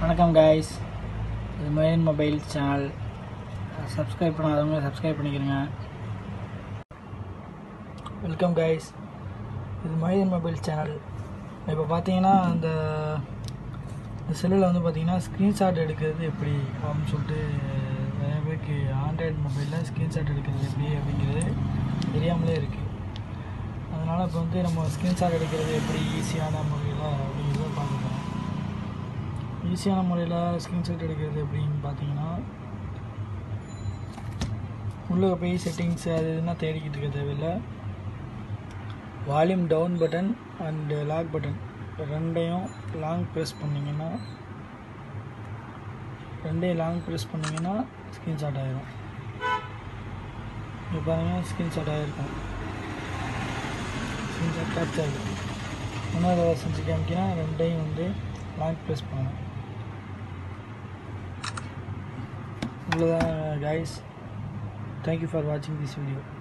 வணக்கம் கைஸ் இது main mobile channel subscribe பண்ணாதவங்க சப்ஸ்கிரைப் பண்ணிக்கிறங்க வெல்கம் கைஸ் இது மைதன் மொபைல் சேனல் இப்போ பார்த்தீங்கன்னா அந்த இந்த செல்லில் வந்து பார்த்தீங்கன்னா ஸ்க்ரீன்ஷாட் எடுக்கிறது எப்படி அப்படின்னு சொல்லிட்டு நிறைய பேருக்கு ஆண்ட்ராய்டு மொபைலில் ஸ்க்ரீன்ஷாட் எடுக்கிறது எப்படி அப்படிங்கிறது தெரியாமலே இருக்குது அதனால் இப்போ வந்து நம்ம ஸ்க்ரீன்ஷாட் எடுக்கிறது எப்படி ஈஸியான முறையில் அப்படிங்கிறத பார்க்க போகிறோம் ஈஸியான முறையில் ஸ்க்ரீன்ஷாட் எடுக்கிறது எப்படின்னு பார்த்தீங்கன்னா உள்ளே போய் செட்டிங்ஸ் அது இதுனா தேடிக்கிட்டு இருக்க தேவையில்லை volume down button and lock button ரெண்டையும் லாங் ப்ரெஸ் பண்ணிங்கன்னா ரெண்டையும் லாங் ப்ரெஸ் பண்ணிங்கன்னா ஸ்க்ரீன்ஷாட் ஆகிரும் இப்போ பாருங்கள் ஸ்க்ரீன்ஷாட் ஆகிருக்கும் ஸ்க்ரீன்ஷாட் கேப்ச் ஆகிடும் இன்னொரு தடவை செஞ்சு காமிக்கினா ரெண்டையும் வந்து லாங் ப்ரெஸ் பண்ணணும் இவ்வளோதான் கைஸ் தேங்க்யூ ஃபார் வாட்சிங் திஸ் வீடியோ